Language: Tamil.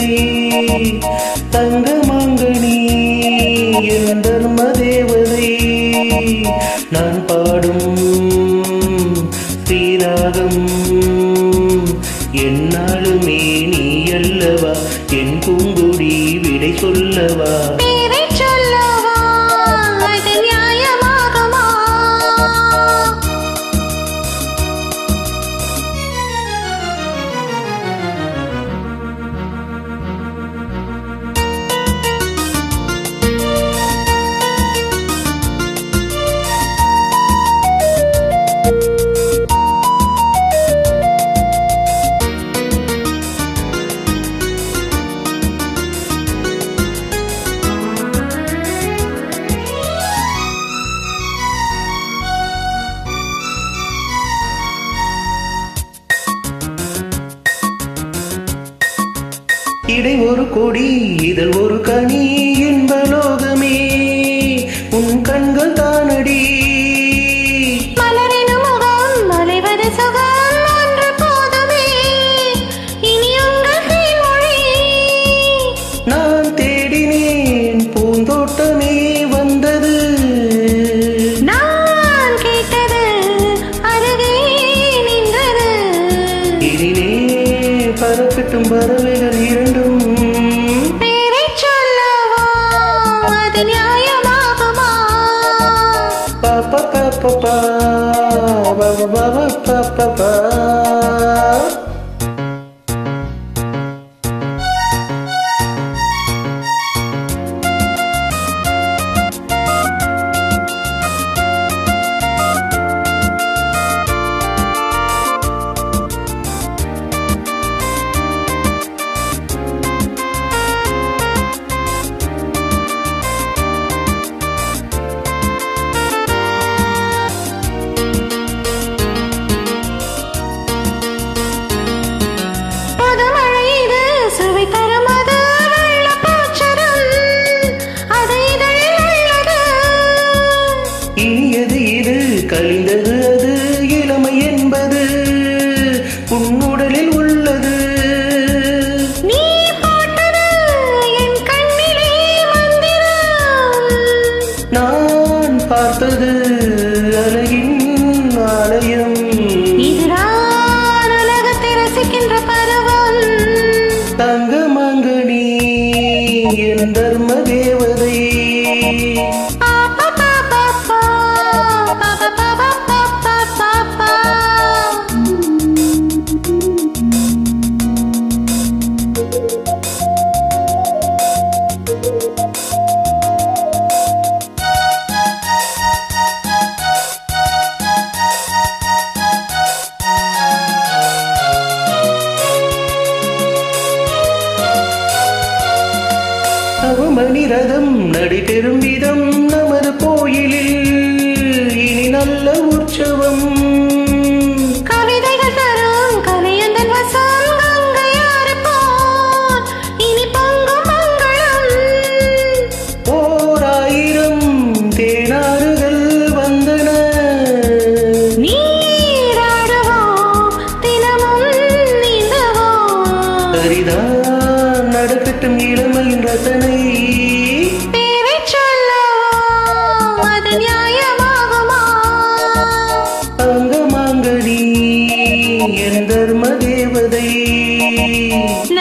தேவதை தங்க மாங்கனி என் தர்ம தேவதை நான் பாடும் ஸ்ரீராகம் என்னாலுமே நீ அல்லவா என் பூங்குடி விடை சொல்லவா பேரை சொல்லவா அது நியாயமாகுமா இடை ஒரு கொடி இதழ் ஒரு கனி என்ப லோகமே உன் கண்கள் தானடி மலரினும் முகம் மலைவது சுகம் ஒன்று போதுமே இனி உங்கள் தேன்மொழி நான் தேடினேன் பூந்தோட்டமே வந்தது நான் கேட்டது அருகே நின்றது இனிமே பறக்கட்டும் பறவைகள் இரண்டும் பேரை சொல்லவா அது நியாயமாகுமா பாப்பா பாப்பா பாபா பாப்பா பாப்பா புதுமழை இது சுவை தரும் அது வெள்ளப்பூச்சரம் அது இதழில் உள்ளது இனியது இது கழிந்தது அது இளமை என்பது உன்னுடலில் உள்ளது நீ போட்டது என் கண்ணிலே மந்திரம் நான் பார்த்தது அழகின் ஆலயம் இதுதான் உலகத்தை ரசிக்கின்ற பருவம் தங்க மங்கனி என் தர்ம தேவதை பாப்பா பாப்பா பாப்பா பாப்பா பாப்பா பாப்பா நவமணி ரதம் நடைபெறும் விதம் நமது கோயிலில் இனி நல்ல உற்சவம் கவிதைகள் தரும் கலையந்தன் வசம் கங்கையாறு போல் இனி பொங்கும் மங்களம் ஓர் ஆயிரம் தேனாறுகள் வந்தன நீராடுவோம் தினமும் நீந்துவோம் சரிதான் நடக்கட்டும் இளமையின் ரசனை பேரை சொல்லவோம் அது நியாயமாகுமா அங்க மாங்கனி என் தர்ம தேவதை